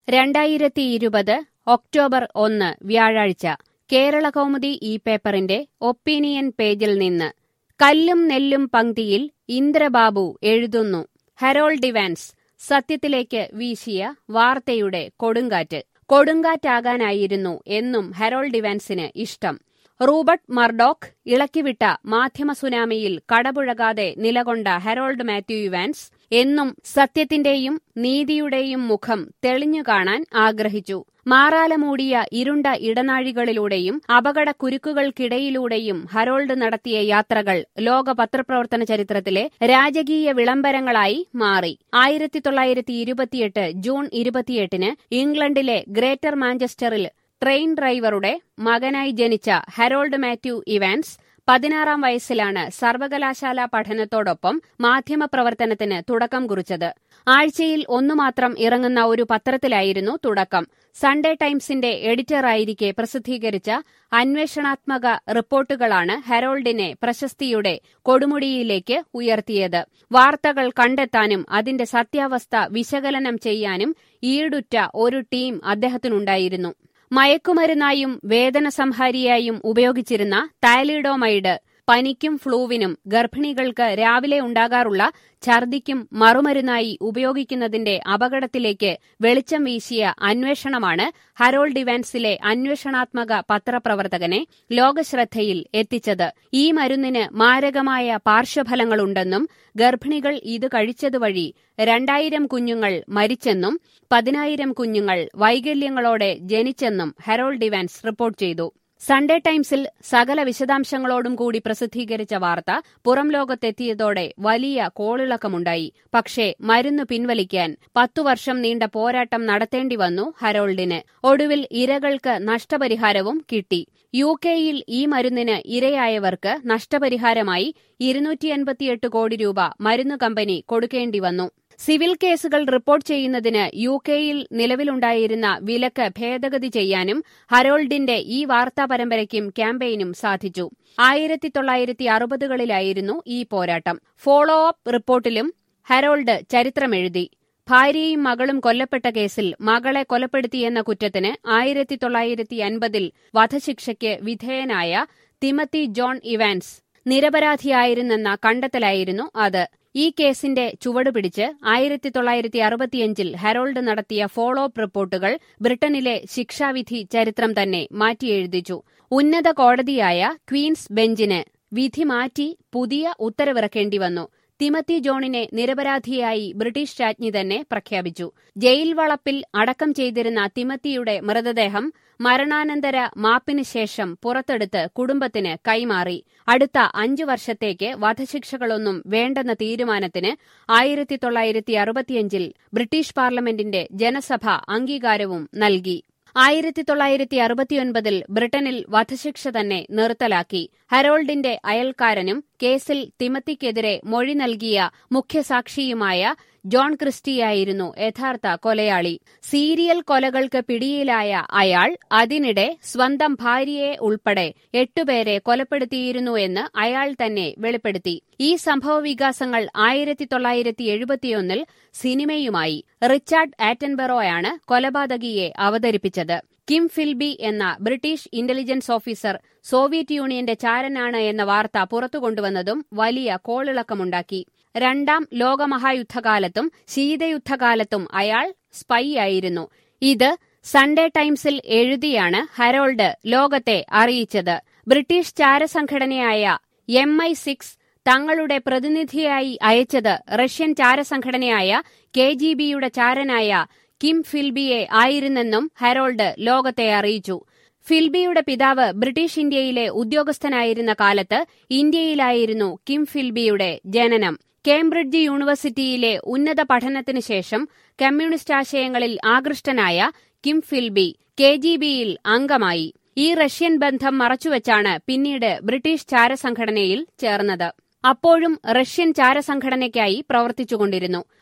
രണ്ടായിരത്തി ഇരുപത് ഒക്ടോബർ ഒന്ന് വ്യാഴാഴ്ച കേരള കൗമുദി ഈ പേപ്പറിന്റെ ഒപ്പീനിയൻ പേജിൽ നിന്ന് കല്ലും നെല്ലും പങ്ക്തിയിൽ ഇന്ദ്രബാബു എഴുതുന്നു ഹെറോൾഡ് ഡിവാൻസ് സത്യത്തിലേക്ക് വീശിയ വാർത്തയുടെ കൊടുങ്കാറ്റ് കൊടുങ്കാറ്റാകാനായിരുന്നു എന്നും ഹെറോൾഡ് ഡിവാൻസിന് ഇഷ്ടം റൂബർട്ട് മർഡോക്ക് ഇളക്കിവിട്ട മാധ്യമ സുനാമിയിൽ കടപുഴകാതെ നിലകൊണ്ട ഹെറോൾഡ് മാത്യു ഇവാൻസ് എന്നും സത്യത്തിന്റെയും നീതിയുടെയും മുഖം തെളിഞ്ഞു കാണാൻ ആഗ്രഹിച്ചു മാറാല മൂടിയ ഇരുണ്ട ഇടനാഴികളിലൂടെയും അപകട കുരുക്കുകൾക്കിടയിലൂടെയും ഹരോൾഡ് നടത്തിയ യാത്രകൾ ലോക പത്രപ്രവർത്തന ചരിത്രത്തിലെ രാജകീയ വിളംബരങ്ങളായി മാറി ആയിരത്തി തൊള്ളായിരത്തി ഇരുപത്തിയെട്ട് ജൂൺ ഇരുപത്തിയെട്ടിന് ഇംഗ്ലണ്ടിലെ ഗ്രേറ്റർ മാഞ്ചസ്റ്ററിൽ ട്രെയിൻ ഡ്രൈവറുടെ മകനായി ജനിച്ച ഹെറോൾഡ് മാത്യു ഇവാൻസ് പതിനാറാം വയസ്സിലാണ് സർവകലാശാല പഠനത്തോടൊപ്പം മാധ്യമപ്രവർത്തനത്തിന് തുടക്കം കുറിച്ചത് ആഴ്ചയിൽ ഒന്നുമാത്രം ഇറങ്ങുന്ന ഒരു പത്രത്തിലായിരുന്നു തുടക്കം സൺഡേ ടൈംസിന്റെ എഡിറ്ററായിരിക്കെ പ്രസിദ്ധീകരിച്ച അന്വേഷണാത്മക റിപ്പോർട്ടുകളാണ് ഹെറോൾഡിനെ പ്രശസ്തിയുടെ കൊടുമുടിയിലേക്ക് ഉയർത്തിയത് വാർത്തകൾ കണ്ടെത്താനും അതിന്റെ സത്യാവസ്ഥ വിശകലനം ചെയ്യാനും ഈടുറ്റ ഒരു ടീം അദ്ദേഹത്തിനുണ്ടായിരുന്നു മയക്കുമരുന്നായും വേദനസംഹാരിയായും ഉപയോഗിച്ചിരുന്ന താലിഡോമൈഡ് പനിക്കും ഫ്ലൂവിനും ഗർഭിണികൾക്ക് രാവിലെ ഉണ്ടാകാറുള്ള ഛർദിക്കും മറുമരുന്നായി ഉപയോഗിക്കുന്നതിന്റെ അപകടത്തിലേക്ക് വെളിച്ചം വീശിയ അന്വേഷണമാണ് ഹരോൾഡ് ഡിവാൻസിലെ അന്വേഷണാത്മക പത്രപ്രവർത്തകനെ ലോകശ്രദ്ധയിൽ എത്തിച്ചത് ഈ മരുന്നിന് മാരകമായ പാർശ്വഫലങ്ങളുണ്ടെന്നും ഗർഭിണികൾ ഇത് കഴിച്ചതുവഴി രണ്ടായിരം കുഞ്ഞുങ്ങൾ മരിച്ചെന്നും പതിനായിരം കുഞ്ഞുങ്ങൾ വൈകല്യങ്ങളോടെ ജനിച്ചെന്നും ഹെറോൾഡ് ഡിവാൻസ് റിപ്പോർട്ട് ചെയ്തു സൺഡേ ടൈംസിൽ സകല വിശദാംശങ്ങളോടും കൂടി പ്രസിദ്ധീകരിച്ച വാർത്ത പുറം ലോകത്തെത്തിയതോടെ വലിയ കോളിളക്കമുണ്ടായി പക്ഷേ മരുന്ന് പിൻവലിക്കാൻ പത്തു വർഷം നീണ്ട പോരാട്ടം നടത്തേണ്ടി വന്നു ഹരോൾഡിന് ഒടുവിൽ ഇരകൾക്ക് നഷ്ടപരിഹാരവും കിട്ടി യു കെയിൽ ഈ മരുന്നിന് ഇരയായവർക്ക് നഷ്ടപരിഹാരമായി ഇരുന്നൂറ്റി എൺപത്തിയെട്ട് കോടി രൂപ മരുന്ന് കമ്പനി കൊടുക്കേണ്ടി വന്നു സിവിൽ കേസുകൾ റിപ്പോർട്ട് ചെയ്യുന്നതിന് യു കെയിൽ നിലവിലുണ്ടായിരുന്ന വിലക്ക് ഭേദഗതി ചെയ്യാനും ഹരോൾഡിന്റെ ഈ വാർത്താ പരമ്പരയ്ക്കും ക്യാമ്പയിനും സാധിച്ചു ആയിരത്തി തൊള്ളായിരത്തി അറുപതുകളിലായിരുന്നു ഈ പോരാട്ടം ഫോളോ അപ്പ് റിപ്പോർട്ടിലും ഹരോൾഡ് ചരിത്രമെഴുതി ഭാര്യയും മകളും കൊല്ലപ്പെട്ട കേസിൽ മകളെ കൊലപ്പെടുത്തിയെന്ന കുറ്റത്തിന് ആയിരത്തി തൊള്ളായിരത്തി അൻപതിൽ വധശിക്ഷയ്ക്ക് വിധേയനായ തിമത്തി ജോൺ ഇവാൻസ് നിരപരാധിയായിരുന്നെന്ന കണ്ടെത്തലായിരുന്നു അത് ഈ കേസിന്റെ ചുവടുപിടിച്ച് ആയിരത്തി തൊള്ളായിരത്തി അറുപത്തിയഞ്ചിൽ ഹെറോൾഡ് നടത്തിയ ഫോളോ അപ്പ് റിപ്പോർട്ടുകൾ ബ്രിട്ടനിലെ ശിക്ഷാവിധി ചരിത്രം തന്നെ മാറ്റിയെഴുതിച്ചു ഉന്നത കോടതിയായ ക്വീൻസ് ബെഞ്ചിന് വിധി മാറ്റി പുതിയ ഉത്തരവിറക്കേണ്ടി വന്നു തിമത്തി ജോണിനെ നിരപരാധിയായി ബ്രിട്ടീഷ് രാജ്ഞി തന്നെ പ്രഖ്യാപിച്ചു ജയിൽ വളപ്പിൽ അടക്കം ചെയ്തിരുന്ന തിമത്തിയുടെ മൃതദേഹം മരണാനന്തര മാപ്പിന് ശേഷം പുറത്തെടുത്ത് കുടുംബത്തിന് കൈമാറി അടുത്ത അഞ്ചു വർഷത്തേക്ക് വധശിക്ഷകളൊന്നും വേണ്ടെന്ന തീരുമാനത്തിന് ആയിരത്തി തൊള്ളായിരത്തി അറുപത്തിയഞ്ചിൽ ബ്രിട്ടീഷ് പാർലമെന്റിന്റെ ജനസഭ അംഗീകാരവും നൽകി ആയിരത്തി തൊള്ളായിരത്തി അറുപത്തിയൊൻപതിൽ ബ്രിട്ടനിൽ വധശിക്ഷ തന്നെ നിർത്തലാക്കി ഹരോൾഡിന്റെ അയൽക്കാരനും കേസിൽ തിമത്തിക്കെതിരെ മൊഴി നൽകിയ മുഖ്യസാക്ഷിയുമായ ജോൺ ക്രിസ്റ്റിയായിരുന്നു യഥാർത്ഥ കൊലയാളി സീരിയൽ കൊലകൾക്ക് പിടിയിലായ അയാൾ അതിനിടെ സ്വന്തം ഭാര്യയെ ഉൾപ്പെടെ എട്ടുപേരെ കൊലപ്പെടുത്തിയിരുന്നു എന്ന് അയാൾ തന്നെ വെളിപ്പെടുത്തി ഈ സംഭവവികാസങ്ങൾ ആയിരത്തി തൊള്ളായിരത്തി എഴുപത്തിയൊന്നിൽ സിനിമയുമായി റിച്ചാർഡ് ആറ്റൻബറോയാണ് കൊലപാതകിയെ അവതരിപ്പിച്ചത് കിം ഫിൽബി എന്ന ബ്രിട്ടീഷ് ഇന്റലിജൻസ് ഓഫീസർ സോവിയറ്റ് യൂണിയന്റെ ചാരനാണ് എന്ന വാർത്ത പുറത്തുകൊണ്ടുവന്നതും വലിയ കോളിളക്കമുണ്ടാക്കി രണ്ടാം ലോകമഹായുദ്ധകാലത്തും ശീതയുദ്ധകാലത്തും അയാൾ സ്പൈ ആയിരുന്നു ഇത് സൺഡേ ടൈംസിൽ എഴുതിയാണ് ഹരോൾഡ് ലോകത്തെ അറിയിച്ചത് ബ്രിട്ടീഷ് ചാരസംഘടനയായ എം ഐ സിക്സ് തങ്ങളുടെ പ്രതിനിധിയായി അയച്ചത് റഷ്യൻ ചാരസംഘടനയായ കെ ജി ബിയുടെ ചാരനായ കിം ഫിൽബിയെ ആയിരുന്നെന്നും ഹെറോൾഡ് ലോകത്തെ അറിയിച്ചു ഫിൽബിയുടെ പിതാവ് ബ്രിട്ടീഷ് ഇന്ത്യയിലെ ഉദ്യോഗസ്ഥനായിരുന്ന കാലത്ത് ഇന്ത്യയിലായിരുന്നു കിം ഫിൽബിയുടെ ജനനം കേംബ്രിഡ്ജ് യൂണിവേഴ്സിറ്റിയിലെ ഉന്നത പഠനത്തിനു ശേഷം കമ്മ്യൂണിസ്റ്റ് ആശയങ്ങളിൽ ആകൃഷ്ടനായ കിം ഫിൽബി കെ ജി ബിയിൽ അംഗമായി ഈ റഷ്യൻ ബന്ധം മറച്ചുവെച്ചാണ് പിന്നീട് ബ്രിട്ടീഷ് ചാരസംഘടനയിൽ ചേർന്നത് അപ്പോഴും റഷ്യൻ ചാരസംഘടനയ്ക്കായി പ്രവർത്തിച്ചുകൊണ്ടിരുന്നു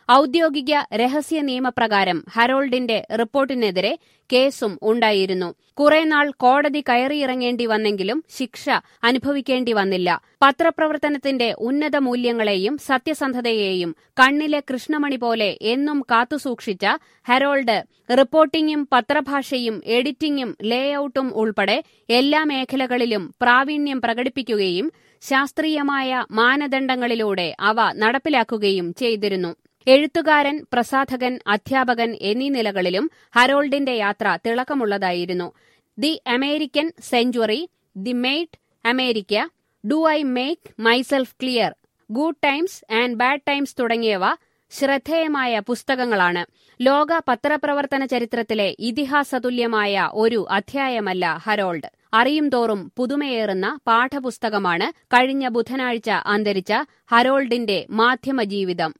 ഔദ്യോഗിക രഹസ്യ നിയമപ്രകാരം ഹരോൾഡിന്റെ റിപ്പോർട്ടിനെതിരെ കേസും ഉണ്ടായിരുന്നു കുറേനാൾ കോടതി കയറിയിറങ്ങേണ്ടി വന്നെങ്കിലും ശിക്ഷ അനുഭവിക്കേണ്ടി വന്നില്ല പത്രപ്രവർത്തനത്തിന്റെ ഉന്നത മൂല്യങ്ങളെയും സത്യസന്ധതയെയും കണ്ണിലെ കൃഷ്ണമണി പോലെ എന്നും കാത്തുസൂക്ഷിച്ച ഹരോൾഡ് റിപ്പോർട്ടിംഗും പത്രഭാഷയും എഡിറ്റിംഗും ലേഔട്ടും ഉൾപ്പെടെ എല്ലാ മേഖലകളിലും പ്രാവീണ്യം പ്രകടിപ്പിക്കുകയും ശാസ്ത്രീയമായ മാനദണ്ഡങ്ങളിലൂടെ അവ നടപ്പിലാക്കുകയും ചെയ്തിരുന്നു എഴുത്തുകാരൻ പ്രസാധകൻ അധ്യാപകൻ എന്നീ നിലകളിലും ഹരോൾഡിന്റെ യാത്ര തിളക്കമുള്ളതായിരുന്നു the American century the made America do I make myself clear good times and bad times തുടങ്ങിയവ ശ്രദ്ധേയമായ പുസ്തകങ്ങളാണ് ലോക പത്രപ്രവർത്തന ചരിത്രത്തിലെ ഇതിഹാസതുല്യമായ ഒരു അധ്യായമല്ല ഹരോൾഡ് അറിയും തോറും പുതുമയേറുന്ന പാഠപുസ്തകമാണ് കഴിഞ്ഞ ബുധനാഴ്ച അന്തരിച്ച ഹരോൾഡിന്റെ മാധ്യമജീവിതം